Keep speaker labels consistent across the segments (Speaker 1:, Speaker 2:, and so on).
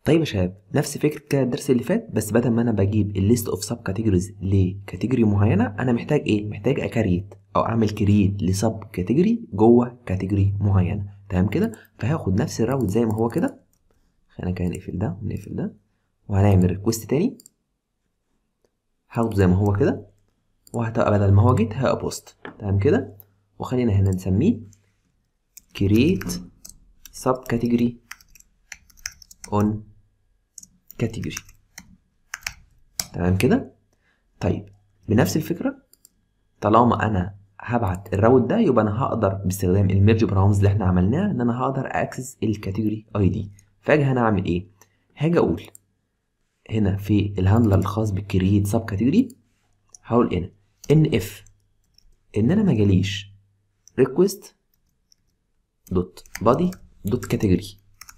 Speaker 1: طيب يا شباب نفس فكرة كده الدرس اللي فات بس بدل ما انا بجيب الليست اوف سب كاتيجوريز لكاتيجوري معينة انا محتاج ايه محتاج اكريت او اعمل كريت لسب كاتيجوري جوه كاتيجوري معينة تمام كده فهاخد نفس الراوت زي ما هو كده خلينا كده نقفل ده ونقفل ده وهنعمل ريكوست تاني هاخده زي ما هو كده وهتبقى بدل ما هو جيت هيبقى بوست تمام كده وخلينا هنا نسميه create subcategory on category تمام كده طيب بنفس الفكرة طالما انا هبعت الراوت ده يبقى انا هقدر باستخدام الميرج براونز اللي احنا عملناه ان انا هقدر اكسس الكاتيجوري اي دي فاجي هنا اعمل ايه هاجي اقول هنا في الهاندلر الخاص بالكرييت سب كاتيجوري هقول هنا ان اف ان انا ما جاليش ريكوست دوت بادي دوت كاتيجوري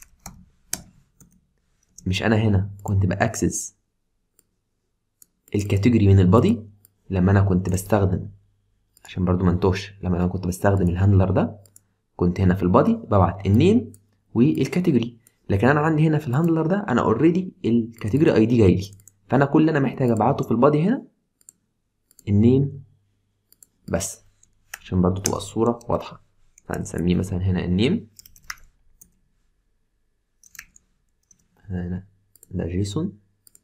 Speaker 1: مش انا هنا كنت باكسس الكاتيجوري من البادي لما انا كنت بستخدم عشان برضو منتوش لما انا كنت بستخدم الهاندلر ده كنت هنا في البادي ببعت النيم والكاتيجوري لكن انا عندي هنا في الهاندلر ده انا اوريدي الكاتيجوري اي دي جاي لي فانا كل اللي انا محتاج ابعته في البادي هنا النيم بس عشان برضو تبقى الصورة واضحة هنسميه مثلا هنا النيم هنا ده جيسون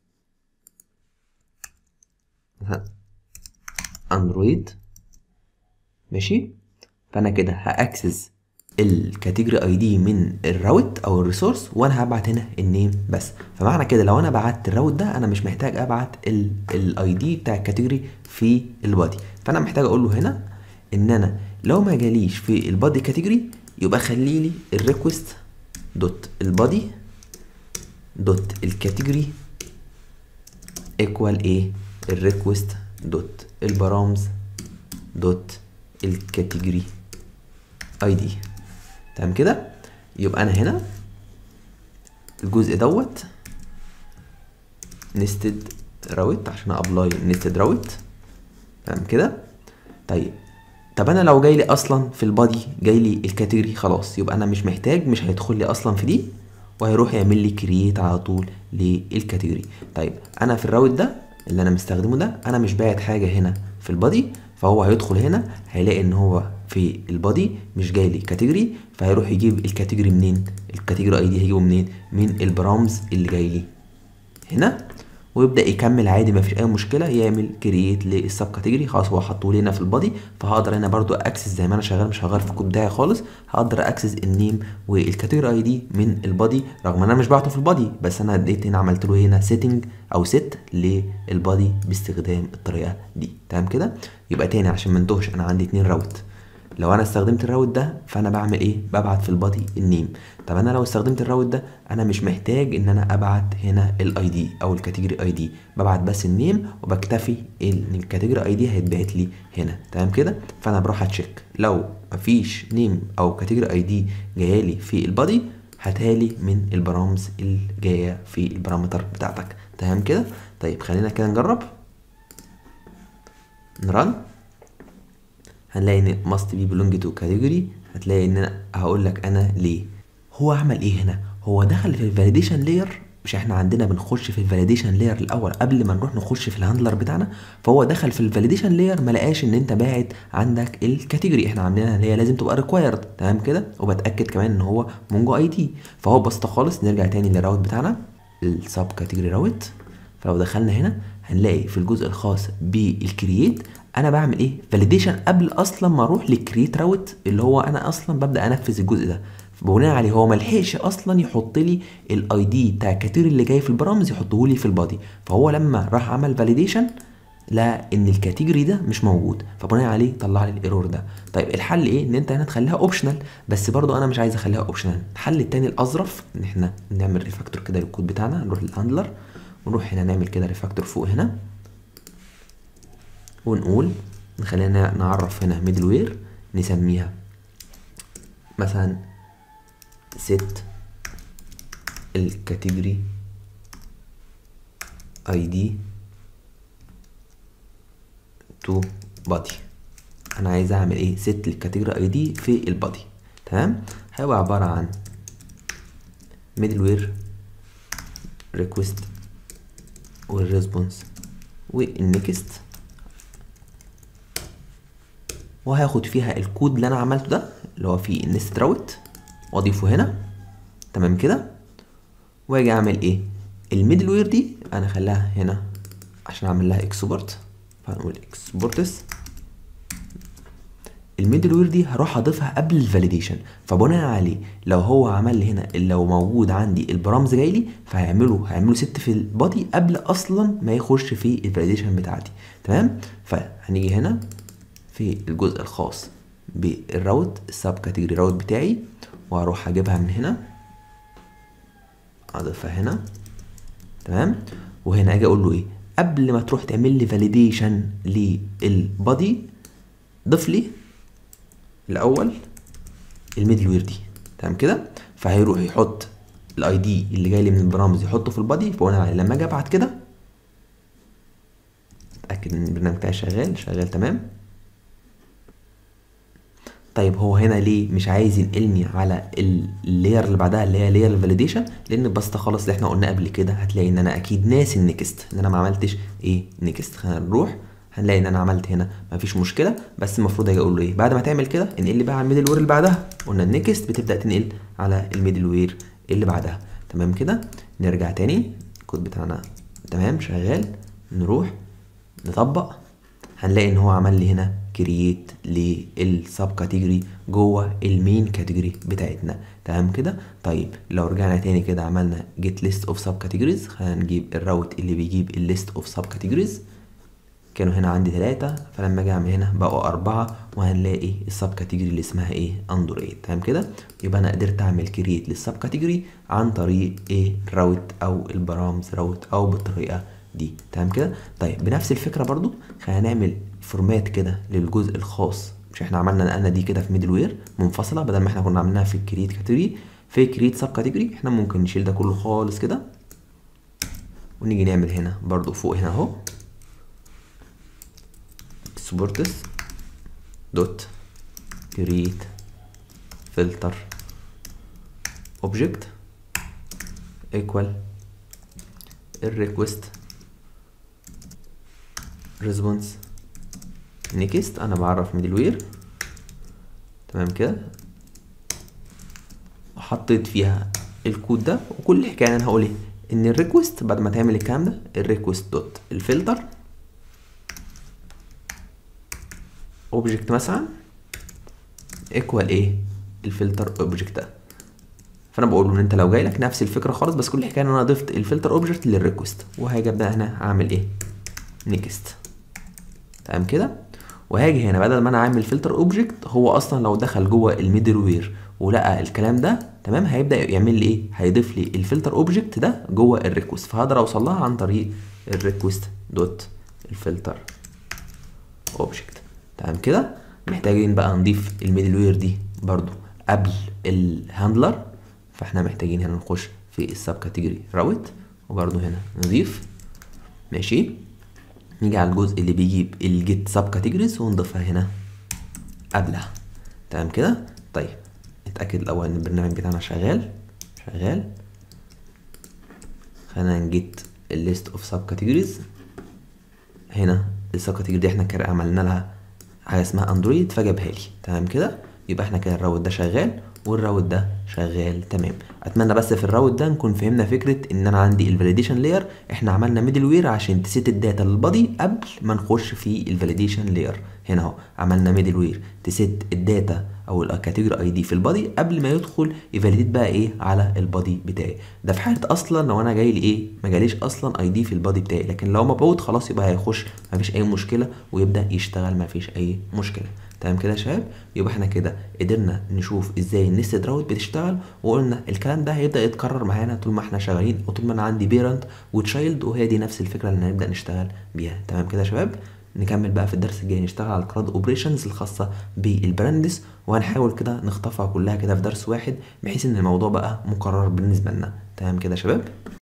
Speaker 1: مثلا اندرويد ماشي فانا كده هاكسس الكاتيجوري اي دي من الراوت او الريسورس وانا هبعت هنا النيم بس فمعنى كده لو انا بعت الراوت ده انا مش محتاج ابعت الاي دي بتاع الكاتيجوري في البادي فانا محتاج اقول له هنا ان انا لو ما جاليش في البادي كاتيجوري يبقى خلي لي الريكوست دوت البادي دوت الكاتيجوري ايكوال ايه الريكوست دوت البرامز دوت الكاتيجوري اي دي تمام كده يبقى انا هنا الجزء دوت نستد راوت عشان ابلاي نستد راوت تمام كده طيب طب انا لو جاي لي اصلا في البادي جاي لي الكاتيجوري خلاص يبقى انا مش محتاج مش هيدخل لي اصلا في دي وهيروح يعمل لي كرييت على طول للكاتيجوري طيب انا في الراوت ده اللي انا مستخدمه ده انا مش باعت حاجه هنا في البادي فهو هيدخل هنا هيلاقي ان هو في البادي مش جاي لي كاتيجوري فهيروح يجيب الكاتيجوري منين الكاتيجوري اي دي هيجيبه منين من البرامز اللي جاي لي هنا ويبدا يكمل عادي مفيش اي مشكله يعمل كرييت للسب كاتيجوري خلاص هو حطه لي هنا في البادي فهقدر هنا برضو اكسس زي ما انا شغال مش هغير في الكود بتاعي خالص هقدر اكسس النيم والكاتيجوري اي دي من البادي رغم ان انا مش بعته في البادي بس انا اديت هنا عملت له هنا سيتنج او ست للبادي باستخدام الطريقه دي تمام كده يبقى تاني عشان ما انتهش انا عندي اتنين راوت لو انا استخدمت الراوت ده فانا بعمل ايه ببعت في البادي النيم طب انا لو استخدمت الراوت ده انا مش محتاج ان انا ابعت هنا الاي دي او الكاتيجوري اي دي ببعت بس النيم وبكتفي ان الكاتيجوري اي دي هيتبعت لي هنا تمام كده فانا بروح اتشيك لو مفيش نيم او كاتيجوري اي دي جايه لي في البادي هاتها لي من البرامز اللي جايه في البارامتر بتاعتك تمام كده طيب خلينا كده نجرب نرن هنلاقي ان must be belong to category هتلاقي ان انا هقول لك انا ليه هو عمل ايه هنا هو دخل في الفاليديشن لاير مش احنا عندنا بنخش في الفاليديشن لاير الاول قبل ما نروح نخش في الهاندلر بتاعنا فهو دخل في الفاليديشن لاير ما لقاش ان انت باعت عندك الكاتيجوري احنا عندنا اللي هي لازم تبقى ريكوايرد تمام كده وبتاكد كمان ان هو مونجو اي دي فهو بسيطه خالص نرجع تاني للراوت بتاعنا السب كاتيجوري راوت فلو دخلنا هنا هنلاقي في الجزء الخاص بالكرييت انا بعمل ايه فاليديشن قبل اصلا ما اروح للكرييت راوت اللي هو انا اصلا ببدا انفذ الجزء ده بناء عليه هو ملحقش اصلا يحط لي الاي دي بتاع الكاتيجوري اللي جاي في البرامز يحطه لي في البادي فهو لما راح عمل فاليديشن لقى ان الكاتيجوري ده مش موجود فبناء عليه طلع لي الايرور ده طيب الحل ايه ان انت هنا تخليها اوبشنال بس برضو انا مش عايز اخليها اوبشنال الحل التاني الاظرف ان احنا نعمل ريفاكتور كده للكود بتاعنا نروح للهاندلر ونروح هنا نعمل كده ريفاكتور فوق هنا ونقول نخلينا نعرف هنا ميدل وير نسميها مثلا set الكاتيجوري اي دي تو بادي انا عايز اعمل ايه set الكاتيجوري اي دي في البادي تمام هيبقى عبارة عن ميدل وير ريكوست والريسبونس والنكست وهاخد فيها الكود اللي انا عملته ده اللي هو فيه النست راوت واضيفه هنا تمام كده واجي اعمل ايه الميدل وير دي انا خليها هنا عشان اعمل لها اكسبورت فهنقول اكسبورتس الميدل وير دي هروح اضيفها قبل الفاليديشن فبناء عليه لو هو عمل لي هنا لو موجود عندي البرامز جاي لي فهيعملوا هيعملوا ست في البادي قبل اصلا ما يخش في الفاليديشن بتاعتي تمام فهنيجي هنا في الجزء الخاص بالراوت السب كاتيجوري راوت بتاعي وهروح اجيبها من هنا اضيفها هنا تمام وهنا اجي اقول له ايه قبل ما تروح تعمل لي فاليديشن للبادي ضيف لي الاول الميدل وير دي تمام كده فهيروح يحط الاي دي اللي جاي لي من البرامج يحطه في البادي فبناء عليه لما اجي ابعت كده اتاكد ان البرنامج بتاعي شغال شغال تمام طيب هو هنا ليه مش عايز ينقلني على اللاير اللي بعدها اللي هي لاير الفاليديشن لان بس خلاص اللي احنا قلنا قبل كده هتلاقي ان انا اكيد ناسي النكست ان انا ما عملتش ايه نكست خلينا نروح هنلاقي ان انا عملت هنا مفيش مشكله بس المفروض اجي اقول له ايه بعد ما تعمل كده انقل لي بقى على الميدل وير اللي بعدها قلنا النكست بتبدا تنقل على الميدل وير اللي بعدها تمام كده نرجع تاني الكود بتاعنا تمام شغال نروح نطبق هنلاقي ان هو عمل لي هنا كرييت للسب كاتيجوري جوه المين كاتيجوري بتاعتنا تمام كده طيب لو رجعنا تاني كده عملنا جيت ليست اوف سب كاتيجوريز خلينا نجيب الراوت اللي بيجيب الليست اوف سب كاتيجوريز كانوا هنا عندي ثلاثة فلما اجي اعمل هنا بقوا أربعة وهنلاقي السب كاتيجوري اللي اسمها ايه اندرويد تمام كده يبقى انا قدرت اعمل كرييت للسب كاتيجوري عن طريق ايه راوت او البرامز راوت او بالطريقة دي تمام كده طيب بنفس الفكرة برضو خلينا نعمل فورمات كده للجزء الخاص مش احنا عملنا نقلنا دي كده في ميدل وير منفصلة بدل ما احنا كنا عاملينها في الكرييت كاتيجوري في كرييت سب كاتيجوري احنا ممكن نشيل ده كله خالص كده ونيجي نعمل هنا برضو فوق هنا اهو exports dot create filter object equal الريكوست response next انا بعرف middle وير تمام كده وحطيت فيها الكود ده وكل حكايه انا هقول ايه ان الريكوست بعد ما تعمل الكلام ده الريكوست دوت الفلتر اوبجكت مثلا ايكوال ايه الفلتر اوبجكت ده فانا بقول له ان انت لو جاي لك نفس الفكره خالص بس كل الحكايه ان انا ضفت الفلتر اوبجكت للريكوست وهاجي ابدا هنا اعمل ايه نيكست تمام كده وهاجي هنا بدل ما انا عامل فلتر اوبجكت هو اصلا لو دخل جوه الميدل وير ولقى الكلام ده تمام هيبدا يعمل لي ايه هيضيف لي الفلتر اوبجكت ده جوه الريكوست فهقدر اوصل لها عن طريق الريكوست دوت الفلتر اوبجكت تمام كده محتاجين بقى نضيف الميدل وير دي برضو قبل الهاندلر فاحنا محتاجين هنا نخش في السب كاتيجوري راوت وبرضو هنا نضيف ماشي نيجي على الجزء اللي بيجيب الجيت سب كاتيجوريز ونضيفها هنا قبلها تمام كده طيب نتاكد الاول ان البرنامج بتاعنا شغال شغال خلينا نجيت الليست اوف سب كاتيجوريز هنا السب كاتيجوري دي احنا كده عملنا لها حاجه اسمها اندرويد فجابها لي تمام كده يبقى احنا كده الراوت ده شغال والراوت ده شغال تمام اتمنى بس في الراوت ده نكون فهمنا فكره ان انا عندي الفاليديشن لاير احنا عملنا ميدل وير عشان تسيت الداتا للبادي قبل ما نخش في الفاليديشن لاير هنا اهو عملنا ميدل وير تسيت الداتا او الكاتيجوري اي دي في البادي قبل ما يدخل يفاليديت بقى ايه على البادي بتاعي ده في حاله اصلا لو انا جاي لي ايه ما جاليش اصلا اي دي في البادي بتاعي لكن لو مبعوت خلاص يبقى هيخش مفيش اي مشكله ويبدا يشتغل مفيش اي مشكله تمام كده يا شباب يبقى احنا كده قدرنا نشوف ازاي النستد راوت بتشتغل وقلنا الكلام ده هيبدا يتكرر معانا طول ما احنا شغالين وطول ما انا عندي بيرنت وتشايلد وهي دي نفس الفكره اللي هنبدا نشتغل بيها تمام كده يا شباب نكمل بقى في الدرس الجاي نشتغل على الكلاود اوبريشنز الخاصه بالبراندس وهنحاول كده نخطفها كلها كده في درس واحد بحيث ان الموضوع بقى مكرر بالنسبه لنا تمام كده يا شباب